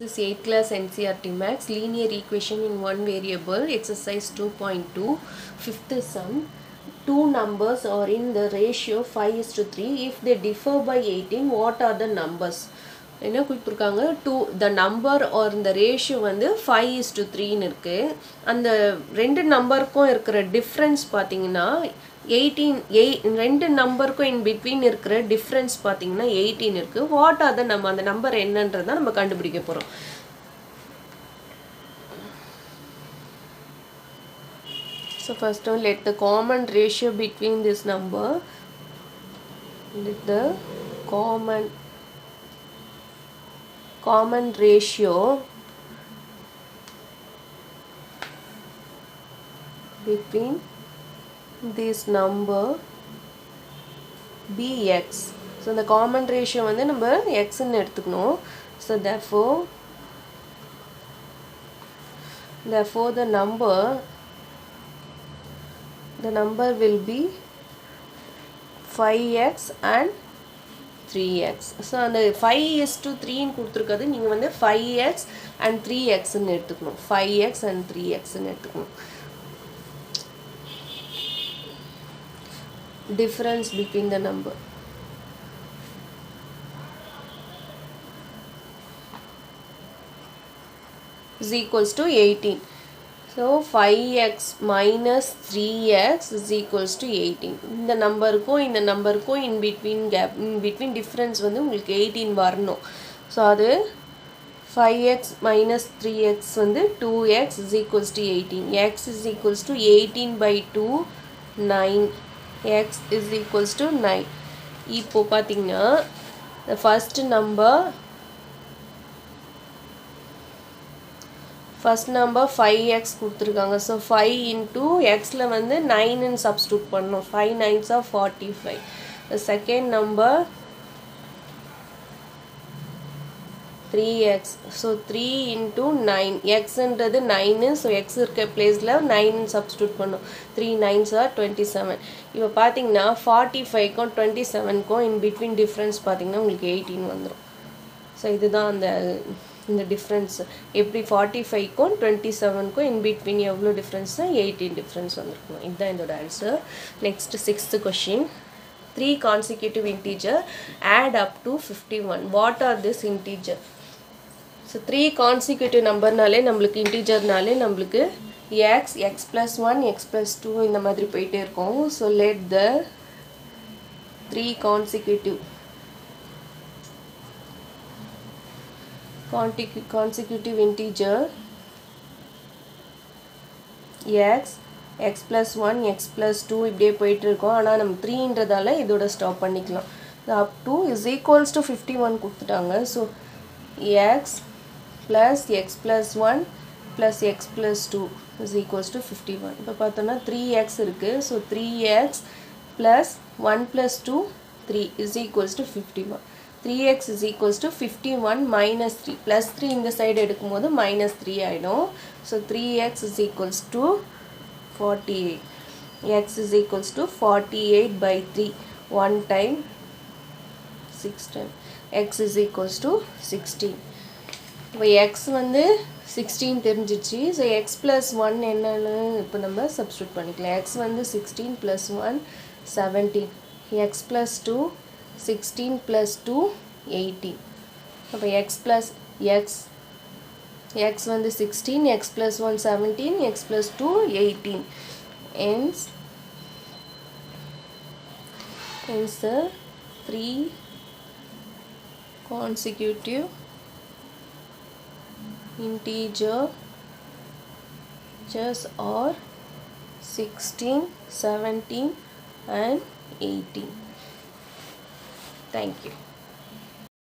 This 8th class NCRT Max linear equation in one variable exercise 2.2 fifth sum two numbers are in the ratio 5 is to 3 if they differ by 18 what are the numbers என்ன கொடுத்துருக்காங்க to the number are இந்த ratio வந்து five is to த்ரீன்னு இருக்குது அந்த ரெண்டு நம்பருக்கும் இருக்கிற டிஃப்ரென்ஸ் பார்த்தீங்கன்னா எயிட்டீன் எய் ரெண்டு நம்பருக்கும் இன் பிட்வீன் இருக்கிற டிஃப்ரென்ஸ் பார்த்தீங்கன்னா எயிட்டீன் இருக்குது வாட் ஆர் த நம்ம அந்த நம்பர் என்னன்றதை நம்ம கண்டுபிடிக்க போகிறோம் So first one let the common ratio between this number let the common common ratio between this number bx so இந்த common ratio வந்து நம்ம x ன்னு எடுத்துக்கணும் so therefore therefore the number the number will be 5x and 3x so அந்த five is to த்ரீன்னு கொடுத்துருக்கிறது நீங்கள் வந்து ஃபைவ் எக்ஸ் அண்ட் த்ரீ எக்ஸ்ன்னு எடுத்துக்கணும் ஃபைவ் எக்ஸ் அண்ட் த்ரீ எக்ஸ்ன்னு எடுத்துக்கணும் difference between the number is equals to 18 so 5x minus 3x is equals to 18 இந்த நம்பருக்கும் இந்த நம்பருக்கும் in between gap in between difference வந்து உங்களுக்கு 18 வரணும் ஸோ அது 5x minus 3x வந்து 2x is equals to 18 x is equals to 18 by 2 9 x is equals to 9 இப்போ பார்த்தீங்கன்னா the first number first number five x கொடுத்துருக்காங்க ஸோ ஃபைவ் இன்ட்டு எக்ஸில் வந்து நைனுன்னு சப்ஸ்டியூட் பண்ணணும் five nines of forty five second number three x so three into nine எக்ஸுன்றது nine so x இருக்க பிளேஸில் நைன் சப்ஸ்டியூட் பண்ணும் three nines are twenty seven இப்போ பார்த்தீங்கன்னா ஃபார்ட்டி ஃபைவ்க்கும் டுவெண்ட்டி செவனுக்கும் இன் பிட்வீன் டிஃப்ரென்ஸ் பார்த்தீங்கன்னா உங்களுக்கு எயிட்டீன் வந்துடும் ஸோ இதுதான் அந்த இந்த டிஃப்ரென்ஸ் எப்படி ஃபார்ட்டி ஃபைவ்க்கும் டுவெண்ட்டி செவனுக்கும் இன் பிட்வீன் எவ்வளோ டிஃப்ரென்ஸ்னா எயிட்டீன் டிஃப்ரென்ஸ் வந்திருக்கும் இதுதான் இதோட answer next sixth question three consecutive integer add up to fifty one what are this integer so three consecutive நம்பர்னாலே நம்மளுக்கு இன்டீஜர்னாலே நம்மளுக்கு x x plus one x plus two இந்த மாதிரி போயிட்டே இருக்கும் so let the three consecutive consecutive integer x x plus 1 x plus 2 இப்படியே போயிட்டு இருக்கோம் ஆனால் நம்ம த்ரீன்றதால இதோட ஸ்டாப் பண்ணிக்கலாம் up to is equals to fifty one கொடுத்துட்டாங்க so x plus x plus one plus x plus two is equals to fifty one இப்போ பார்த்தோன்னா த்ரீ எக்ஸ் இருக்குது so three x plus one plus two three is equals to fifty one 3x is equals to 51 minus 3 plus 3 இந்த side எடுக்கும்போது minus 3 ஆயிடும் so 3x is equals to 48 x is equals to 48 by 3 1 time 6 time x is equals to 16 இப்போ x வந்து 16 தெரிஞ்சிச்சு so x plus one என்னன்னு இப்போ நம்ம substitute பண்ணிக்கலாம் எக்ஸ் வந்து sixteen plus one seventeen x plus two 16 plus 2 18 அப்போ x plus x x வந்து 16 x plus 1 17 x plus 2 18 hence hence the three consecutive integer just are 16 17 and 18 Thank you.